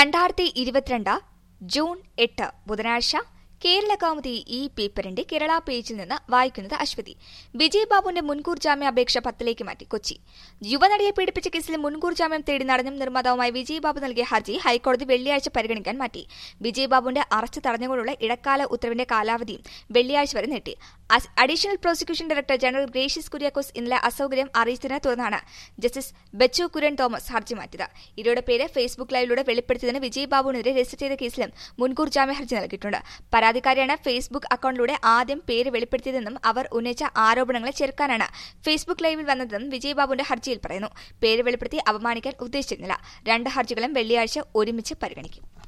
രണ്ടായിരത്തി ഇരുപത്തിരണ്ട് ജൂൺ എട്ട് ബുധനാഴ്ച കേരള കൗമുദി ഈ പേപ്പറിന്റെ കേരള പേജിൽ നിന്ന് വായിക്കുന്നത് അശ്വതി വിജയ് ബാബുവിന്റെ മുൻകൂർ ജാമ്യാപേക്ഷ പത്തിലേക്ക് മാറ്റി കൊച്ചി യുവനടിയെ പീഡിപ്പിച്ച കേസിൽ മുൻകൂർ ജാമ്യം തേടി നടനും നിർമ്മാതാവുമായി വിജയ് ബാബു നൽകിയ ഹർജി ഹൈക്കോടതി വെള്ളിയാഴ്ച പരിഗണിക്കാൻ മാറ്റി വിജയ് ബാബുവിന്റെ അറസ്റ്റ് തടഞ്ഞുകൊണ്ടുള്ള ഇടക്കാല ഉത്തരവിന്റെ കാലാവധിയും വെള്ളിയാഴ്ച വരെ നീട്ടി additional prosecution director general Gracious Kuriakose ഇന്നലെ അസൌകര്യം അറിയിച്ചതിനെ തുടർന്നാണ് ജസ്റ്റിസ് ബച്ചു കുര്യൻ തോമസ് ഹർജി മാറ്റിയത് ഇവരുടെ പേര് ഫേസ്ബുക്ക് ലൈവിലൂടെ വെളിപ്പെടുത്തിയതിന് വിജയ് ബാബുവിനെതിരെ രജിസ്റ്റർ ചെയ്ത കേസിലും മുൻകൂർ ജാമ്യ ഹർജി നൽകിയിട്ടുണ്ട് പരാതിക്കാരിയാണ് ഫേസ്ബുക്ക് അക്കൌണ്ടിലൂടെ ആദ്യം പേര് വെളിപ്പെടുത്തിയതെന്നും അവർ ഉന്നയിച്ച ആരോപണങ്ങളെ ചെറുക്കാനാണ് ഫേസ്ബുക്ക് ലൈവിൽ വന്നതെന്നും വിജയ് ബാബുവിന്റെ ഹർജിയിൽ പറയുന്നു പേര് വെളിപ്പെടുത്തി അപമാനിക്കാൻ ഉദ്ദേശിച്ചിരുന്നില്ല രണ്ട് ഹർജികളും വെള്ളിയാഴ്ച ഒരുമിച്ച് പരിഗണിക്കും